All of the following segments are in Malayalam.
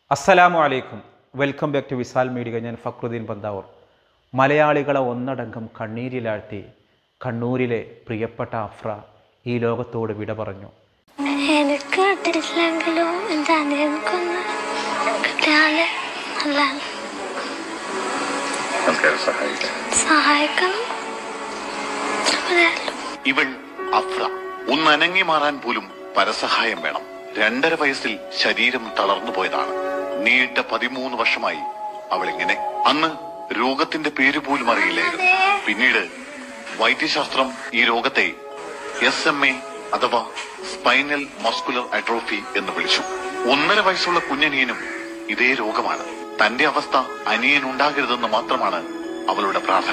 അസ്സലാമു അലൈക്കും welcome back to Visal media ഞാൻ ഫക്രുദ്ദീൻ പന്താവൂർ മലയാളികളെ ഒന്നടങ്കം കണ്ണീരിലാഴ്ത്തി കണ്ണൂരിലെ പ്രിയപ്പെട്ട അഫ്ര ഈ ലോകത്തോട് വിട പറഞ്ഞു എനിക്ക് കിട്ടിയിട്ടില്ലെങ്കിലും എൻ്റെ അനിയനക്കൊന്ന് കിട്ടിയാല് നല്ലതാണ് നമുക്കത് സഹായിക്കാം സഹായിക്കണം അത്രയല്ലോ ഇവൾ അഫ്ര ഒന്ന് അനങ്ങി മാറാൻ പോലും പരസഹായം വേണം രണ്ടര വയസ്സിൽ ശരീരം തളർന്നു പോയതാണ് നീണ്ട പതിമൂന്ന് വർഷമായി അവൾ ഇങ്ങനെ അന്ന് രോഗത്തിന്റെ പേര് പോലും അറിയില്ലായിരുന്നു പിന്നീട് വൈദ്യശാസ്ത്രം ഈ രോഗത്തെ എസ് എം എ അഥവാ സ്പൈനൽ മസ്കുലർ അട്രോഫി എന്ന് വിളിച്ചു ഒന്നര വയസ്സുള്ള കുഞ്ഞനിയനും ഇതേ രോഗമാണ് തന്റെ അവസ്ഥ അനിയൻ ഉണ്ടാകരുതെന്ന് മാത്രമാണ് അവളുടെ പ്രാർത്ഥന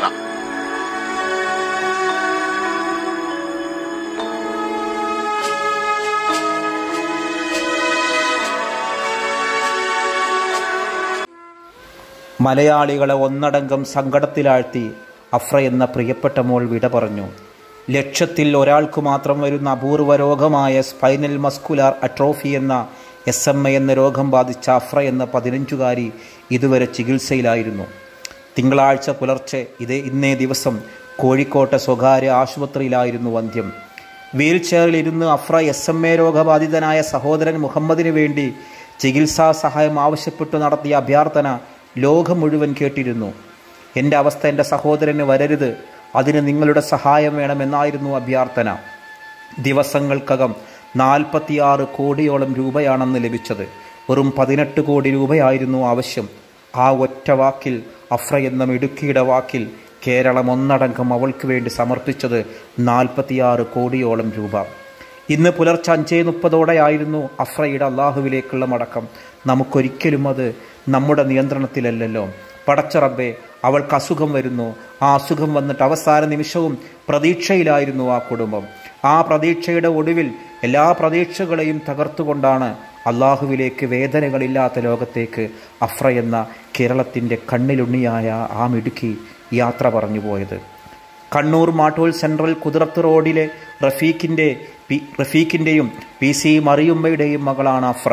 മലയാളികളെ ഒന്നടങ്കം സങ്കടത്തിലാഴ്ത്തി അഫ്ര എന്ന പ്രിയപ്പെട്ട മോൾ വിട പറഞ്ഞു ലക്ഷത്തിൽ ഒരാൾക്ക് മാത്രം വരുന്ന അപൂർവ രോഗമായ സ്പൈനൽ മസ്കുലാർ അട്രോഫി എന്ന എസ് എം എ എന്ന രോഗം ബാധിച്ച അഫ്ര എന്ന പതിനഞ്ചുകാരി ഇതുവരെ ചികിത്സയിലായിരുന്നു തിങ്കളാഴ്ച പുലർച്ചെ ഇതേ ഇന്നേ ദിവസം കോഴിക്കോട്ടെ സ്വകാര്യ ആശുപത്രിയിലായിരുന്നു വന്ധ്യം വീൽ ചെയറിൽ ഇരുന്ന് അഫ്ര എസ് എം എ രോഗബാധിതനായ സഹോദരൻ മുഹമ്മദിന് വേണ്ടി ചികിത്സാ സഹായം ആവശ്യപ്പെട്ടു നടത്തിയ അഭ്യർത്ഥന ലോകം മുഴുവൻ കേട്ടിരുന്നു എൻ്റെ അവസ്ഥ എൻ്റെ സഹോദരന് വരരുത് അതിന് നിങ്ങളുടെ സഹായം വേണമെന്നായിരുന്നു അഭ്യർത്ഥന ദിവസങ്ങൾക്കകം നാൽപ്പത്തിയാറ് കോടിയോളം രൂപയാണെന്ന് ലഭിച്ചത് വെറും പതിനെട്ട് കോടി രൂപയായിരുന്നു ആവശ്യം ആ ഒറ്റ വാക്കിൽ അഫ്ര എന്ന മിടുക്കിയുടെ വാക്കിൽ കേരളം ഒന്നടങ്കം അവൾക്ക് വേണ്ടി സമർപ്പിച്ചത് നാൽപ്പത്തിയാറ് കോടിയോളം രൂപ ഇന്ന് പുലർച്ചെ അഞ്ചേ മുപ്പതോടെയായിരുന്നു അഫ്രയുടെ അള്ളാഹുവിലേക്കുള്ള മടക്കം നമുക്കൊരിക്കലും അത് നമ്മുടെ നിയന്ത്രണത്തിലല്ലല്ലോ പടച്ചറബെ അവൾക്ക് അസുഖം വരുന്നു ആ അസുഖം വന്നിട്ട് അവസാന നിമിഷവും പ്രതീക്ഷയിലായിരുന്നു ആ കുടുംബം ആ പ്രതീക്ഷയുടെ ഒടുവിൽ എല്ലാ പ്രതീക്ഷകളെയും തകർത്തുകൊണ്ടാണ് അള്ളാഹുവിലേക്ക് വേദനകളില്ലാത്ത ലോകത്തേക്ക് അഫ്ര എന്ന കേരളത്തിൻ്റെ കണ്ണിലുണ്ണിയായ ആ മിടുക്കി യാത്ര പറഞ്ഞു പോയത് കണ്ണൂർ മാട്ടൂൽ സെൻട്രൽ കുതിരത്ത് റോഡിലെ റഫീഖിൻ്റെ പി റഫീഖിൻ്റെയും പി സി മറിയുമ്മയുടെയും മകളാണ് അഫ്ര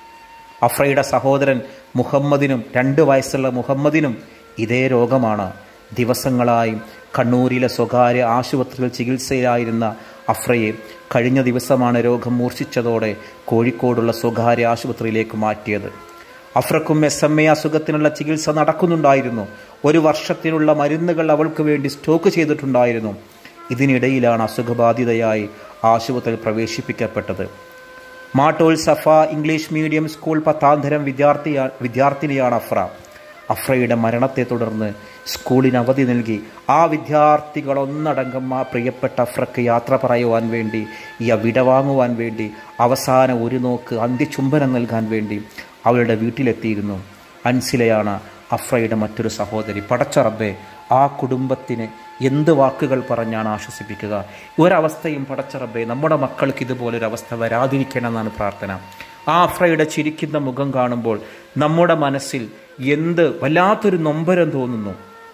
അഫ്രയുടെ സഹോദരൻ മുഹമ്മദിനും രണ്ട് വയസ്സുള്ള മുഹമ്മദിനും ഇതേ രോഗമാണ് ദിവസങ്ങളായി കണ്ണൂരിലെ സ്വകാര്യ ആശുപത്രിയിൽ ചികിത്സയിലായിരുന്ന അഫ്രയെ കഴിഞ്ഞ ദിവസമാണ് രോഗം മൂർച്ഛിച്ചതോടെ കോഴിക്കോടുള്ള സ്വകാര്യ ആശുപത്രിയിലേക്ക് മാറ്റിയത് അഫ്രക്കും എസ് എം എ അസുഖത്തിനുള്ള ചികിത്സ നടക്കുന്നുണ്ടായിരുന്നു ഒരു വർഷത്തിനുള്ള മരുന്നുകൾ അവൾക്ക് വേണ്ടി സ്റ്റോക്ക് ചെയ്തിട്ടുണ്ടായിരുന്നു ഇതിനിടയിലാണ് അസുഖബാധിതയായി ആശുപത്രിയിൽ പ്രവേശിപ്പിക്കപ്പെട്ടത് Mattool Safa English medium school പത്താന്തരം വിദ്യാർത്ഥിയാ വിദ്യാർത്ഥിനിയാണ് അഫ്ര അഫ്രയുടെ മരണത്തെ തുടർന്ന് സ്കൂളിന് അവധി നൽകി ആ വിദ്യാർത്ഥികൾ ഒന്നടങ്കം ആ പ്രിയപ്പെട്ട അഫ്രക്ക് യാത്ര പറയുവാൻ വേണ്ടി ഈ വിടവാങ്ങുവാൻ വേണ്ടി അവസാന ഒരു നോക്ക് അന്ത്യചുംബനം നൽകാൻ വേണ്ടി അവളുടെ വീട്ടിലെത്തിയിരുന്നു അൻസിലയാണ് അഫ്രയുടെ മറ്റൊരു സഹോദരി പടച്ചറബെ ആ കുടുംബത്തിന് എന്ത് വാക്കുകൾ പറഞ്ഞാണ് ആശ്വസിപ്പിക്കുക ഒരവസ്ഥയും പടച്ചറബെ നമ്മുടെ മക്കൾക്ക് ഇതുപോലൊരു അവസ്ഥ വരാതിരിക്കണം എന്നാണ് പ്രാർത്ഥന ആ അഫ്രയുടെ ചിരിക്കുന്ന മുഖം കാണുമ്പോൾ നമ്മുടെ മനസ്സിൽ എന്ത് വല്ലാത്തൊരു നൊമ്പരം തോന്നുന്നു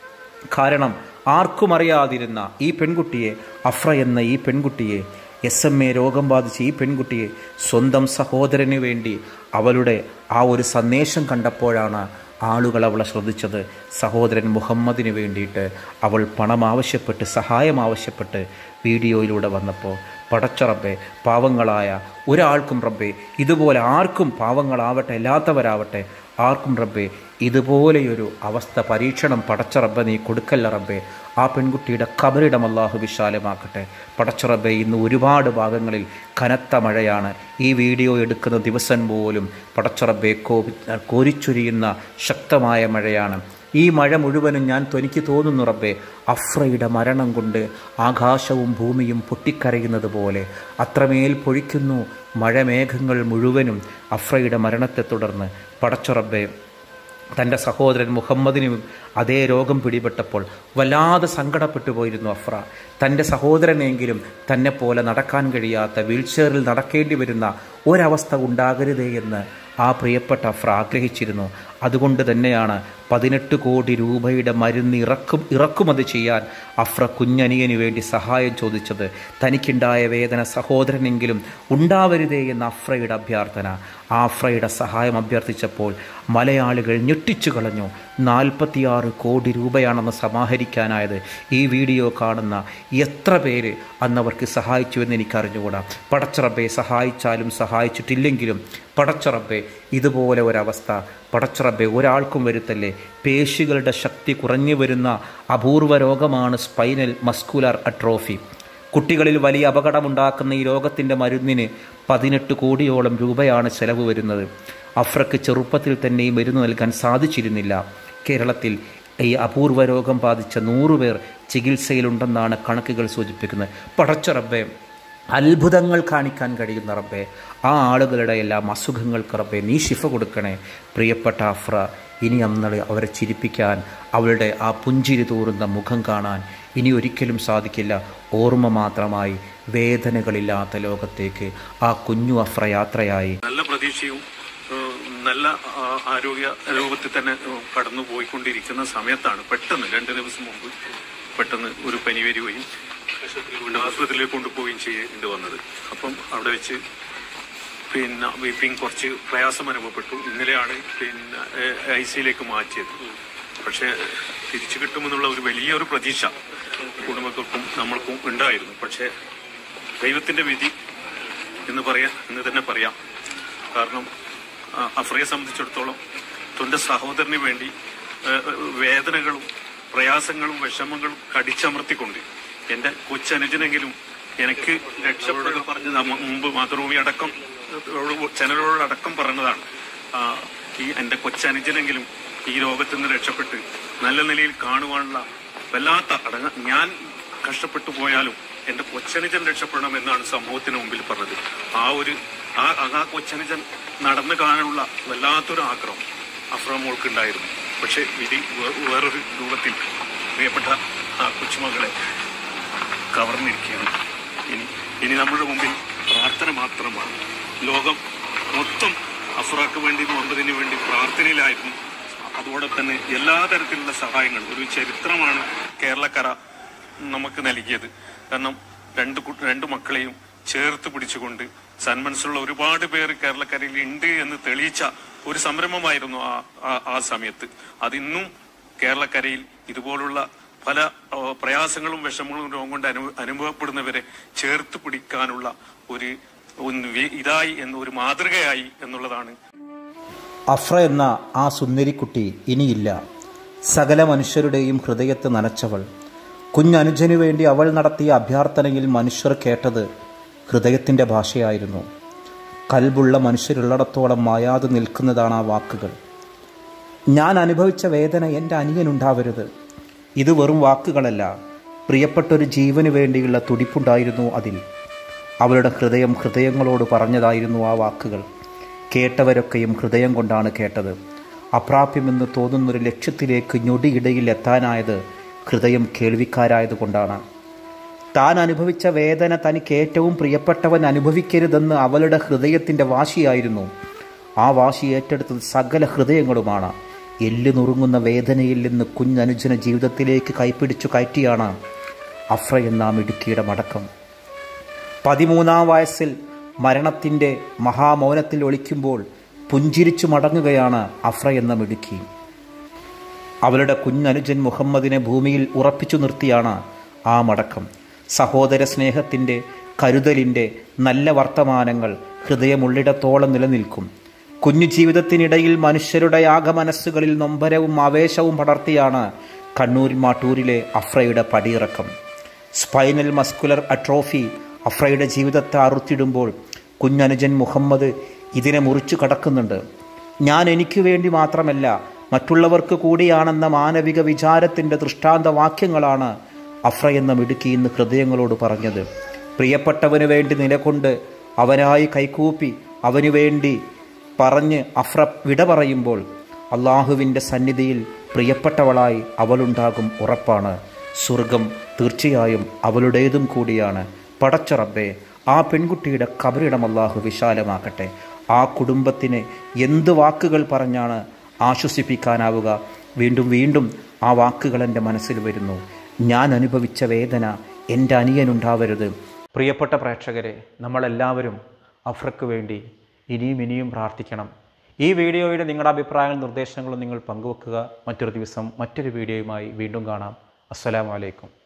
കാരണം ആർക്കും അറിയാതിരുന്ന ഈ പെൺകുട്ടിയെ അഫ്ര എന്ന ഈ പെൺകുട്ടിയെ എസ് എം എ രോഗം ബാധിച്ച ഈ പെൺകുട്ടിയെ സ്വന്തം സഹോദരന് വേണ്ടി അവളുടെ ആ ഒരു സന്ദേശം കണ്ടപ്പോഴാണ് ആളുകൾ അവളെ ശ്രദ്ധിച്ചത് സഹോദരൻ മുഹമ്മദിന് വേണ്ടിയിട്ട് അവൾ പണം ആവശ്യപ്പെട്ട് സഹായം ആവശ്യപ്പെട്ട് വീഡിയോയിലൂടെ വന്നപ്പോൾ പടച്ചറബെ പാവങ്ങളായ ഒരാൾക്കും റബ്ബെ ഇതുപോലെ ആർക്കും പാവങ്ങളാവട്ടെ അല്ലാത്തവരാവട്ടെ ആർക്കും റബ്ബെ ഇതുപോലെയൊരു അവസ്ഥ പരീക്ഷണം പടച്ച റബ്ബെ നീ കൊടുക്കല്ല റബ്ബെ ആ പെൺകുട്ടിയുടെ കബറിടം അള്ളാഹു വിശാലമാക്കട്ടെ പടച്ച റബ്ബെ ഇന്ന് ഒരുപാട് ഭാഗങ്ങളിൽ കനത്ത മഴയാണ് ഈ വീഡിയോ എടുക്കുന്ന ദിവസം പോലും പടച്ച റബ്ബെ കോ കോരിച്ചൊരിയുന്ന ശക്തമായ മഴയാണ് ഈ മഴ മുഴുവനും ഞാൻ എനിക്ക് തോന്നുന്നു റബ്ബെ അഫ്രയുടെ മരണം കൊണ്ട് ആകാശവും ഭൂമിയും പൊട്ടിക്കരയുന്നത് പോലെ അത്രമേൽ പൊഴിക്കുന്നു മഴമേഘങ്ങൾ മുഴുവനും അഫ്രയുടെ മരണത്തെ തുടർന്ന് പടച്ച റബ്ബെ തൻ്റെ സഹോദരൻ മുഹമ്മദിനും അതേ രോഗം പിടിപെട്ടപ്പോൾ വല്ലാതെ സങ്കടപ്പെട്ടു പോയിരുന്നു അഫ്ര തൻ്റെ സഹോദരനെങ്കിലും തന്നെ പോലെ നടക്കാൻ കഴിയാത്ത വീൽചെയറിൽ നടക്കേണ്ടി വരുന്ന ഒരവസ്ഥ ഉണ്ടാകരുതേ എന്ന് ആ പ്രിയപ്പെട്ട അഫ്ര ആഗ്രഹിച്ചിരുന്നു അതുകൊണ്ട് തന്നെയാണ് പതിനെട്ട് കോടി രൂപയുടെ മരുന്ന് ഇറക്കും ഇറക്കുമതി ചെയ്യാൻ അഫ്ര കുഞ്ഞനിയന് വേണ്ടി സഹായം ചോദിച്ചത് തനിക്കുണ്ടായ വേദന സഹോദരനെങ്കിലും ഉണ്ടാവരുതേ എന്ന അഫ്രയുടെ അഭ്യർത്ഥന ആഫ്രയുടെ സഹായം അഭ്യർത്ഥിച്ചപ്പോൾ മലയാളികൾ ഞെട്ടിച്ചു കളഞ്ഞു നാൽപ്പത്തിയാറ് കോടി രൂപയാണെന്ന് സമാഹരിക്കാനായത് ഈ വീഡിയോ കാണുന്ന എത്ര പേര് അന്നവർക്ക് സഹായിച്ചു എന്ന് എനിക്കറിഞ്ഞുകൂടാ പടച്ചറബെ സഹായിച്ചാലും സഹായിച്ചിട്ടില്ലെങ്കിലും പടച്ചറബെ ഇതുപോലെ ഒരവസ്ഥ പടച്ചറബെ ഒരാൾക്കും വരുത്തല്ലേ പേശികളുടെ ശക്തി കുറഞ്ഞു വരുന്ന അപൂർവ രോഗമാണ് സ്പൈനൽ മസ്കുലർ അട്രോഫി കുട്ടികളിൽ വലിയ അപകടമുണ്ടാക്കുന്ന ഈ രോഗത്തിൻ്റെ മരുന്നിന് പതിനെട്ട് കോടിയോളം രൂപയാണ് ചെലവ് വരുന്നത് അഫ്രക്ക് ചെറുപ്പത്തിൽ തന്നെ ഈ മരുന്ന് നൽകാൻ സാധിച്ചിരുന്നില്ല കേരളത്തിൽ ഈ അപൂർവ രോഗം ബാധിച്ച നൂറുപേർ ചികിത്സയിലുണ്ടെന്നാണ് കണക്കുകൾ സൂചിപ്പിക്കുന്നത് പടച്ച റബ്ബെ അത്ഭുതങ്ങൾ കാണിക്കാൻ കഴിയുന്ന റബ്ബെ ആ ആളുകളുടെ എല്ലാം അസുഖങ്ങൾക്ക് റബ്ബെ നീ ശിഫ കൊടുക്കണേ പ്രിയപ്പെട്ട അഫ്ര ഇനി അന്ന് അവരെ ചിരിപ്പിക്കാൻ അവളുടെ ആ പുഞ്ചിരി തൂറുന്ന മുഖം കാണാൻ ഇനി ഒരിക്കലും സാധിക്കില്ല ഓർമ്മ മാത്രമായി വേദനകളില്ലാത്ത ലോകത്തേക്ക് ആ കുഞ്ഞു അഫ്ര യാത്രയായി നല്ല പ്രതീക്ഷയും ഏഹ്, നല്ല ആ, ആരോഗ്യ രൂപത്തിൽ തന്നെ ഏഹ്, കടന്നു പോയിക്കൊണ്ടിരിക്കുന്ന സമയത്താണ് പെട്ടെന്ന് രണ്ട് ദിവസം മുമ്പ് പെട്ടെന്ന് ഒരു പനി വരികയും വീണ്ടും ആശുപത്രിയിലേക്ക് കൊണ്ടുപോവുകയും ചെയ്യേണ്ടി വന്നത് അപ്പം അവിടെ വെച്ച് പിന്നെ വീപ്പിങ് കുറച്ച് പ്രയാസം അനുഭവപ്പെട്ടു ഇന്നലെയാണ് പിന്നെ ഐ സിയിലേക്ക് മാറ്റിയത് പക്ഷേ തിരിച്ചു കിട്ടുമെന്നുള്ള ഒരു വലിയൊരു പ്രതീക്ഷ കുടുംബങ്ങൾക്കും നമ്മൾക്കും ഉണ്ടായിരുന്നു പക്ഷേ ദൈവത്തിന്റെ വിധി എന്ന് പറയാൻ എന്ന് തന്നെ പറയാം കാരണം ആ, അഫ്രയെ സംബന്ധിച്ചിടത്തോളം തന്റെ സഹോദരന് വേണ്ടി ആ, വേദനകളും പ്രയാസങ്ങളും വിഷമങ്ങളും കടിച്ചമർത്തിക്കൊണ്ട് എന്റെ കൊച്ചനുജനെങ്കിലും എനിക്ക് രക്ഷപ്പെടുക പറഞ്ഞ് നമ്മ- മുമ്പ് മാതൃഭൂമി അടക്കം ചനലോടക്കം പറഞ്ഞതാണ് ആ, ഈ എന്റെ കൊച്ചനുജനെങ്കിലും ഈ രോഗത്തിൽ നിന്ന് രക്ഷപ്പെട്ട് നല്ല നിലയിൽ കാണുവാനുള്ള വല്ലാത്ത അടങ്ങ ഞാൻ കഷ്ടപ്പെട്ടു പോയാലും എന്റെ കൊച്ചനുജൻ രക്ഷപ്പെടണം എന്നാണ് സമൂഹത്തിന് മുമ്പിൽ പറഞ്ഞത് ആ ഒരു ആ ആ കൊച്ചനുജൻ നടന്നു കാണാനുള്ള വല്ലാത്തൊരു ആഗ്രഹം അഫ്രമോൾക്ക് ഉണ്ടായിരുന്നു പക്ഷെ വിധി വേ- വേറൊരു രൂപത്തിൽ പ്രിയപ്പെട്ട ആ കൊച്ചുമകളെ കവർന്നിരിക്കുകയാണ് ഇനി ഇനി നമ്മുടെ മുമ്പിൽ പ്രാർത്ഥന മാത്രമാണ് ലോകം മൊത്തം അഫ്രാക്ക് വേണ്ടി മുഹമ്മദിന് വേണ്ടി പ്രാർത്ഥനയിലായിരുന്നു അതോടെ തന്നെ എല്ലാ തരത്തിലുള്ള സഹായങ്ങളും ഒരു ചരിത്രമാണ് കേരളക്കര നമുക്ക് നൽകിയത് കാരണം രണ്ട് കു- രണ്ട് മക്കളെയും ചേർത്ത് പിടിച്ചുകൊണ്ട് സന്മനസ്സുള്ള ഒരുപാട് പേർ കേരളക്കരയിൽ ഉണ്ട് എന്ന് തെളിയിച്ച ഒരു സംരംഭമായിരുന്നു ആ ആ- ആ സമയത്ത് അതിന്നും കേരളക്കരയിൽ ഇതുപോലുള്ള പല ആ, പ്രയാസങ്ങളും വിഷമങ്ങളും രോഗം കൊണ്ട് അനു അനുഭവപ്പെടുന്നവരെ ചേർത്ത് പിടിക്കാനുള്ള ഒരു ഒന്ന് വി- ഇതായി എന്ന ഒരു മാതൃകയായി എന്നുള്ളതാണ് അഫ്ര എന്ന ആ സുന്ദരിക്കുട്ടി ഇനിയില്ല സകല മനുഷ്യരുടെയും ഹൃദയത്തെ നനച്ചവൾ കുഞ്ഞനുജനു വേണ്ടി അവൾ നടത്തിയ അഭ്യർത്ഥനയിൽ മനുഷ്യർ കേട്ടത് ഹൃദയത്തിൻ്റെ ഭാഷയായിരുന്നു കൽബുള്ള മനുഷ്യരുള്ളിടത്തോളം മായാതെ നിൽക്കുന്നതാണ് ആ വാക്കുകൾ ഞാൻ അനുഭവിച്ച വേദന എൻ്റെ അനിയനുണ്ടാവരുത് ഇത് വെറും വാക്കുകളല്ല പ്രിയപ്പെട്ടൊരു ജീവന് വേണ്ടിയുള്ള തുടിപ്പുണ്ടായിരുന്നു അതിൽ അവളുടെ ഹൃദയം ഹൃദയങ്ങളോട് പറഞ്ഞതായിരുന്നു ആ വാക്കുകൾ കേട്ടവരൊക്കെയും ഹൃദയം കൊണ്ടാണ് കേട്ടത് അപ്രാപ്യമെന്ന് തോന്നുന്നൊരു ലക്ഷ്യത്തിലേക്ക് ഞൊടിയിടയിൽ എത്താനായത് ഹൃദയം കേൾവിക്കാരായതുകൊണ്ടാണ് താൻ അനുഭവിച്ച വേദന തനിക്ക് ഏറ്റവും പ്രിയപ്പെട്ടവൻ അനുഭവിക്കരുതെന്ന് അവളുടെ ഹൃദയത്തിൻ്റെ വാശിയായിരുന്നു ആ വാശി ഏറ്റെടുത്തത് സകല ഹൃദയങ്ങളുമാണ് എല്ല് നുറുങ്ങുന്ന വേദനയിൽ നിന്ന് കുഞ്ഞനുജന ജീവിതത്തിലേക്ക് കൈപ്പിടിച്ചു കയറ്റിയാണ് അഫ്ര എന്ന ആ മിടുക്കിയുടെ മടക്കം പതിമൂന്നാം വയസ്സിൽ മരണത്തിൻ്റെ മഹാമൗനത്തിൽ ഒളിക്കുമ്പോൾ പുഞ്ചിരിച്ചു മടങ്ങുകയാണ് അഫ്ര എന്ന മിടുക്കി അവളുടെ കുഞ്ഞനുജൻ മുഹമ്മദിനെ ഭൂമിയിൽ ഉറപ്പിച്ചു നിർത്തിയാണ് ആ മടക്കം സഹോദര സ്നേഹത്തിൻ്റെ കരുതലിൻ്റെ നല്ല വർത്തമാനങ്ങൾ ഹൃദയമുള്ളിടത്തോളം നിലനിൽക്കും കുഞ്ഞു ജീവിതത്തിനിടയിൽ മനുഷ്യരുടെ യാഗമനസ്സുകളിൽ നൊമ്പരവും ആവേശവും പടർത്തിയാണ് കണ്ണൂർ മാട്ടൂരിലെ അഫ്രയുടെ പടിയിറക്കം സ്പൈനൽ മസ്കുലർ അട്രോഫി അഫ്രയുടെ ജീവിതത്തെ അറുത്തിടുമ്പോൾ കുഞ്ഞനുജൻ മുഹമ്മദ് ഇതിനെ മുറിച്ചു കടക്കുന്നുണ്ട് ഞാൻ എനിക്ക് വേണ്ടി മാത്രമല്ല മറ്റുള്ളവർക്ക് കൂടിയാണെന്ന മാനവിക വിചാരത്തിൻ്റെ ദൃഷ്ടാന്ത വാക്യങ്ങളാണ് അഫ്ര എന്ന മിടുക്കി ഇന്ന് ഹൃദയങ്ങളോട് പറഞ്ഞത് പ്രിയപ്പെട്ടവന് വേണ്ടി നിലകൊണ്ട് അവനായി കൈകൂപ്പി അവനു വേണ്ടി പറഞ്ഞ് അഫ്ര വിട പറയുമ്പോൾ അള്ളാഹുവിൻ്റെ സന്നിധിയിൽ പ്രിയപ്പെട്ടവളായി അവളുണ്ടാകും ഉറപ്പാണ് സ്വർഗം തീർച്ചയായും അവളുടേതും കൂടിയാണ് പടച്ചറബേ ആ പെൺകുട്ടിയുടെ കബറിടം അള്ളാഹു വിശാലമാക്കട്ടെ ആ കുടുംബത്തിന് എന്ത് വാക്കുകൾ പറഞ്ഞാണ് ആശ്വസിപ്പിക്കാനാവുക വീണ്ടും വീണ്ടും ആ വാക്കുകൾ എൻ്റെ മനസ്സിൽ വരുന്നു ഞാൻ അനുഭവിച്ച വേദന എൻ്റെ അനിയനുണ്ടാവരുത് പ്രിയപ്പെട്ട പ്രേക്ഷകരെ നമ്മളെല്ലാവരും അഫ്രക്ക് വേണ്ടി ഇനിയും ഇനിയും പ്രാർത്ഥിക്കണം ഈ വീഡിയോയുടെ നിങ്ങളുടെ അഭിപ്രായങ്ങളും നിർദ്ദേശങ്ങളും നിങ്ങൾ പങ്കുവെക്കുക മറ്റൊരു ദിവസം മറ്റൊരു വീഡിയോയുമായി വീണ്ടും കാണാം അസ്സലാമു അലൈക്കും